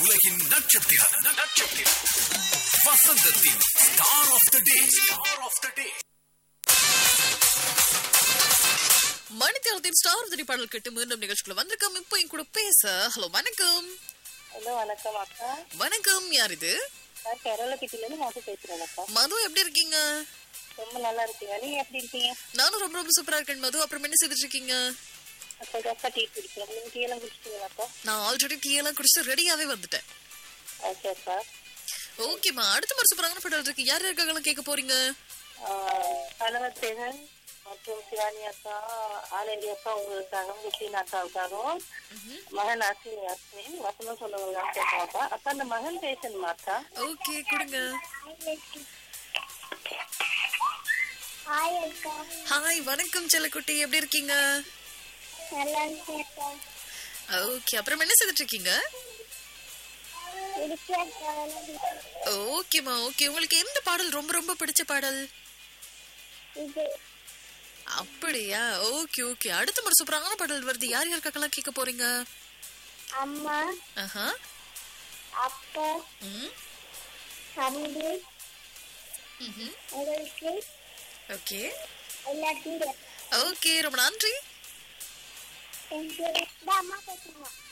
உலகின் நட்சத்திரம் நட்சத்திரம் வசந்தத்தின் star of the day star of the day மணித்தேவத்தின் ஸ்டார் உதிரி பாடல் கேட்டு மீண்டும் நிகழ்ச்சிக்குள்ள வந்திருக்கோம் இப்போ என் கூட பேச ஹலோ வணக்கம் ஹலோ வணக்கம் அக்கா வணக்கம் யார் இது நான் கேரளப்பட்டியிலேருந்து மாசு பேசுறேன் அக்கா மது எப்படி இருக்கீங்க ரொம்ப நல்லா இருக்கீங்க நீங்க எப்படி இருக்கீங்க நானும் ரொம்ப ரொம்ப சூப்பரா இருக்கேன் மது அப்புறம் என்ன செய்துட்டு இருக்கீங்க அக்கா அக்கா டீ குடிக்கிறேன் நீங்க டீ எல்லாம் குடிச்சிட்டீங்களா அக்கா நான் ஆல்ரெடி டீ எல்லாம் குடிச்சு ரெடியாவே வந்துட்டேன் ஓகே அக்கா ஓகேம்மா அடுத்த மாதிரி சூப்பரான பாடல் இருக்கு யார் யாருக்காகலாம் கேட்க போறீங்க ஆஹ் கணவர் சேகன் மற்றும் சிவானி அக்கா ஆனந்தி அக்கா உங்களுக்காக முஸ்லீம் அக்காவுக்காகவும் மகன் அஸ்வினி அஸ்வின் வசனம் சொல்லுவாங்க கேட்கலாம் அக்கா அக்கா அந்த மகன் பேசணுமா அக்கா ஓகே கொடுங்க ஹாய் அக்கா ஹாய் வணக்கம் செல்லக்குட்டி எப்படி இருக்கீங்க நல்லா இருக்கேன் அக்கா ஓகே அப்புறம் என்ன செய்துட்டு இருக்கீங்க இருக்கேன் அக்கா ஓகேம்மா ஓகே உங்களுக்கு எந்த பாடல் ரொம்ப ரொம்ப பிடிச்ச பாடல் இது அப்படியா ஓகே ஓகே அடுத்த முறை சூப்பரான பாடல் வருது யார் யாருக்காகலாம் கேட்க போறீங்க அம்மா ஆஹா அப்பா ம் தம்பி ம்ஹும். உங்களுக்கு ஓகே எல்லாத்தையும் ஓகே ரொம்ப நன்றி தேங்க்யூ அம்மா பேசுமா